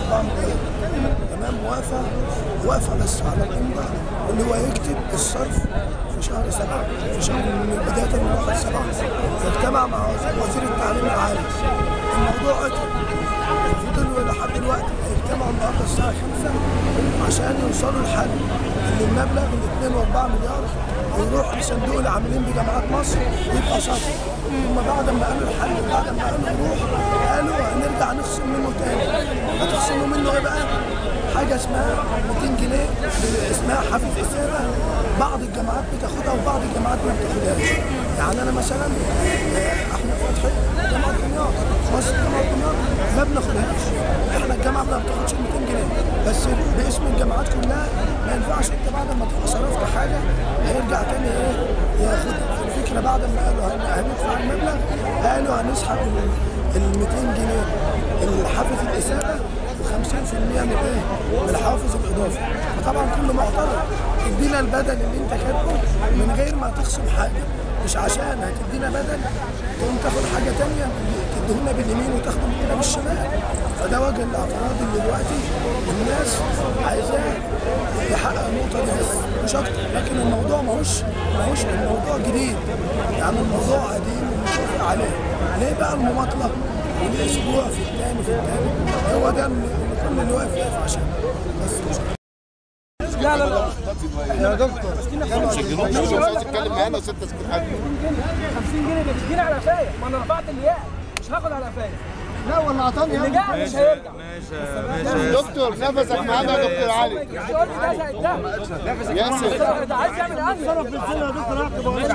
4 مليار تمام موافق وافق بس على الامضاء اللي هو يكتب الصرف في شهر سبعة في شهر من بداية من واحد سبعة فاجتمع مع وزير التعليم العالي الموضوع قتل فضلوا لحد دلوقتي هيجتمعوا النهارده الساعة 5 عشان يوصلوا لحل ان المبلغ من 2.4 مليار يروح لصندوق العاملين بجامعات مصر يبقى صفر هم بعد ما قالوا الحل بعد ما قالوا نروح قالوا هنرجع نخصم منه تاني هتخصموا منه ايه بقى؟ حاجه اسمها 200 جنيه اسمها حافز اسامه بعض الجامعات بتاخدها وبعض الجامعات ما بتاخدهاش يعني انا مثلا آه، احنا فتحي جامعه دمياط مصر جامعه دمياط ما بناخدهاش احنا الجامعه ما بتاخدش 200 جنيه بس باسم الجامعات كلها ما ينفعش انت بعد ما تبقى صرفت حاجه هيرجع تاني ايه ياخدها الفكره بعد ما قالوا هن- هندفع المبلغ قالوا هنسحب ال 200 جنيه الحافز الاساءه و50% من ايه؟ من الحافز الاضافي فطبعا كله معترض ادينا البدل اللي انت كاتبه من غير ما تخصم حاجه مش عشان هتدينا بدل تقوم تاخد حاجه تانية تديهولنا باليمين وتاخده مننا بالشمال فده وجه الاعتراض اللي دلوقتي الناس عايزاه يحقق النقطه دي بس مش اكتر لكن الموضوع ماهوش ماهوش الموضوع جديد يعني الموضوع قديم ومتفق عليه ليه بقى المماطله والاسبوع في الثاني في الثالث هو ده اللي كل اللي واقف واقف عشان بس مش لا لا لا يا دكتور مش عاوز تتكلم معانا وست سكت حاجه 50 جنيه بتديني على قفايا ما انا رفعت الياء مش هاخد على قفايا لا ولا عطاني اللي جاي مش هيرجع دكتور نفسك معانا يا دكتور علي يقول لي ده زائد ده ياسر ده عايز يعمل امن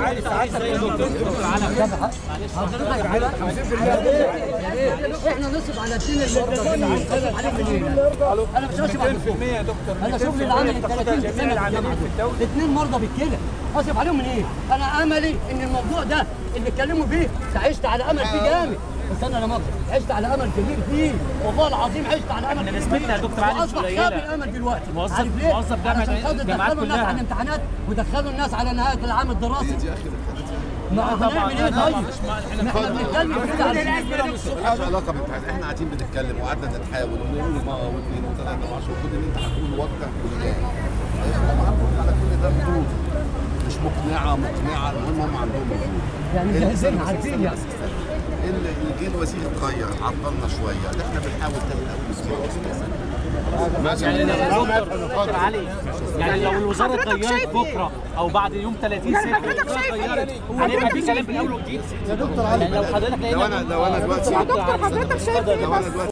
احنا نصرف على الدين اللي نصرف عليه منين؟ انا مش هصرف على الفوق يا دكتور انا شغلي العملي 30 سنه في الجامعه الاثنين مرضى بالكلى اصرف عليهم من ايه؟ انا املي ان الموضوع ده اللي اتكلموا بيه عشت على امل فيه جامد بس انا لا مؤاخذة عشت على امل كبير فيه والله العظيم عشت على امل كبير نسبتنا يا دكتور علي مش واصبح قليلة. خاب الامل دلوقتي موظف- عارف ليه؟ موظف جامعة علشان خاطر الجامعات دخلوا الناس كلها. على الامتحانات ودخلوا الناس على نهايه العام الدراسي ما هنعمل ايه طيب؟ ما احنا بنتكلم كده على مالهاش علاقه بالامتحان احنا قاعدين بنتكلم وقعدنا نتحاول ونقول مره واثنين وثلاثه وعشره وكل اللي انت هتقوله وقتك كلها هم عندهم على كل ده ردود مش مقنعه مقنعه المهم هم عندهم ردود يعني جاهزين عارفين يعني اللي جه الوزير اتغير عطلنا شويه ده احنا بنحاول تاني اول اسبوع ماشي يعني لو دكتور علي يعني لو الوزاره اتغيرت بكره او بعد يوم 30 6 الوزاره اتغيرت هنبقى في كلام من اول وجديد يا دكتور علي لو حضرتك لو انا لو انا دلوقتي دكتور حضرتك شايف ايه لو انا بس؟ دلوقتي